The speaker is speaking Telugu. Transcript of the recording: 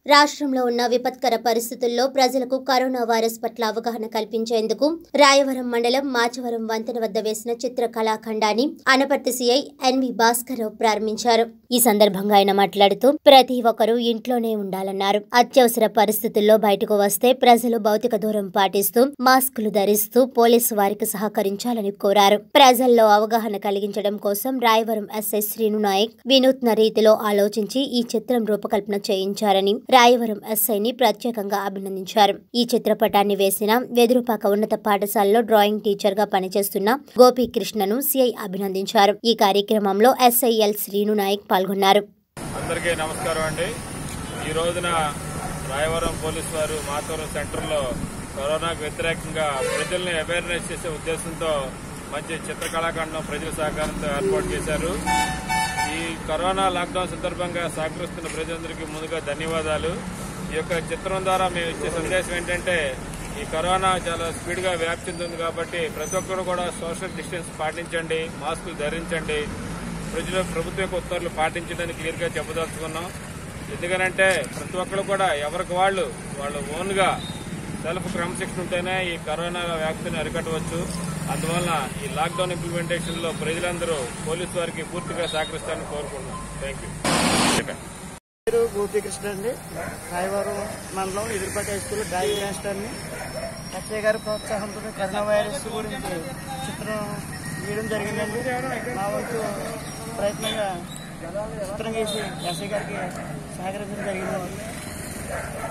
రాష్ట్రంలో ఉన్న విపత్కర పరిస్థితుల్లో ప్రజలకు కరోనా వైరస్ పట్ల అవగాహన కల్పించేందుకు రాయవరం మండలం మాచవరం వంతెన వద్ద వేసిన చిత్ర కళాఖండాన్ని అనపర్తి సిఐ ఎన్వి భాస్కర్రావు ప్రారంభించారు ఈ సందర్భంగా ఆయన మాట్లాడుతూ ప్రతి ఒక్కరూ ఇంట్లోనే ఉండాలన్నారు అత్యవసర పరిస్థితుల్లో బయటకు వస్తే ప్రజలు భౌతిక దూరం పాటిస్తూ మాస్కులు ధరిస్తూ పోలీసు వారికి సహకరించాలని కోరారు ప్రజల్లో అవగాహన కలిగించడం కోసం రాయవరం ఎస్ఐ శ్రీను నాయక్ వినూత్న రీతిలో ఆలోచించి ఈ చిత్రం రూపకల్పన చేయించారని రాయవరం ఎస్ఐని ప్రత్యేకంగా అభినందించారు ఈ చిత్రపటాన్ని వేసిన వెదురుపాక ఉన్నత పాఠశాలలో డ్రాయింగ్ టీచర్ గా పనిచేస్తున్న గోపీకృష్ణను సిఐ అభినందించారు ఈ కార్యక్రమంలో ఎస్ఐఎల్ శ్రీను నాయక్ పాల్గొన్నారు అందరికీ నమస్కారం అండి ఈ రోజున రాయవరం పోలీస్ వారు మాతవరం సెంటర్లో కరోనాకు వ్యతిరేకంగా ప్రజల్ని అవేర్నెస్ చేసే ఉద్దేశంతో మంచి చిత్రకళాఖండం ప్రజల సహకారంతో ఏర్పాటు చేశారు ఈ కరోనా లాక్డౌన్ సందర్భంగా సహకరిస్తున్న ప్రజలందరికీ ముందుగా ధన్యవాదాలు ఈ యొక్క చిత్రం ద్వారా మేము ఇచ్చే సందేశం ఏంటంటే ఈ కరోనా చాలా స్పీడ్గా వ్యాప్తి చెందుతుంది కాబట్టి ప్రతి ఒక్కరు కూడా సోషల్ డిస్టెన్స్ పాటించండి మాస్కులు ధరించండి ప్రజలు ప్రభుత్వ యొక్క ఉత్తర్వులు పాటించడానికి క్లియర్గా చెప్పదలుచుకున్నాం ఎందుకనంటే ప్రతి ఒక్కరు కూడా ఎవరికి వాళ్ళు వాళ్ళు ఓన్గా సెల్ఫ్ క్రమశిక్షణ ఉంటేనే ఈ కరోనా వ్యాప్తిని అరికట్టవచ్చు అందువలన ఈ లాక్డౌన్ ఇంప్లిమెంటేషన్ లో ప్రజలందరూ పోలీసు వారికి పూర్తిగా సహకరిస్తారని కోరుకుంటున్నాం థ్యాంక్ యూ పేరు గోపీకృష్ణ అండి రాయవరం మండలం ఎదురుపాటి హై స్కూల్ డ్రాయింగ్ మాస్టర్ని అక్షయ్ గారి ప్రోత్సాహంతో కరోనా వైరస్ గురించి చిత్రం గీయడం జరిగిందండి మా వంతు ప్రయత్నంగా చిత్రం గీసి ఎస్ఐ గారికి సహకరించడం జరిగిందండి